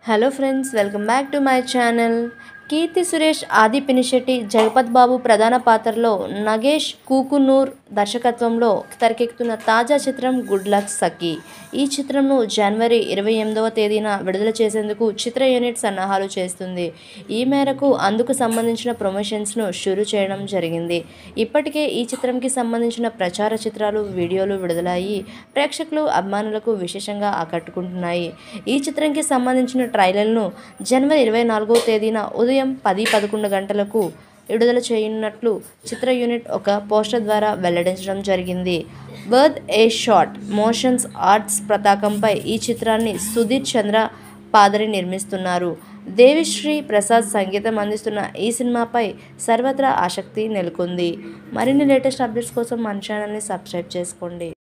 hello friends welcome back to my channel Keerthy Suresh Aadhi Pinisetty Jagapath బాబు ప్రధాన పాత్రలో నగేష్ కూకునూర్ దర్శకత్వంలో తెరకెక్కుతున్న తాజా చిత్రం గుడ్ లక్ సఖీ ఈ చిత్రంను జనవరి ఇరవై ఎనిమిదవ తేదీన విడుదల చేసేందుకు చిత్ర యూనిట్ సన్నాహాలు చేస్తుంది ఈ మేరకు అందుకు సంబంధించిన ప్రమోషన్స్ను షురూ చేయడం జరిగింది ఇప్పటికే ఈ చిత్రంకి సంబంధించిన ప్రచార చిత్రాలు వీడియోలు విడుదలయ్యి ప్రేక్షకులు అభిమానులకు విశేషంగా ఆకట్టుకుంటున్నాయి ఈ చిత్రంకి సంబంధించిన ట్రైలర్ను జనవరి ఇరవై నాలుగో తేదీన ఉదయం పది పదకొండు గంటలకు విడుదల చేయనున్నట్లు చిత్ర యూనిట్ ఒక పోస్టర్ ద్వారా వెల్లడించడం జరిగింది birth a short motions arts పతాకంపై ఈ చిత్రాన్ని సుధీర్ చంద్ర పాదరి నిర్మిస్తున్నారు దేవిశ్రీ ప్రసాద్ సంగీతం అందిస్తున్న ఈ సినిమాపై సర్వత్రా ఆసక్తి నెలకొంది మరిన్ని లేటెస్ట్ అప్డేట్స్ కోసం మన ఛానల్ని సబ్స్క్రైబ్ చేసుకోండి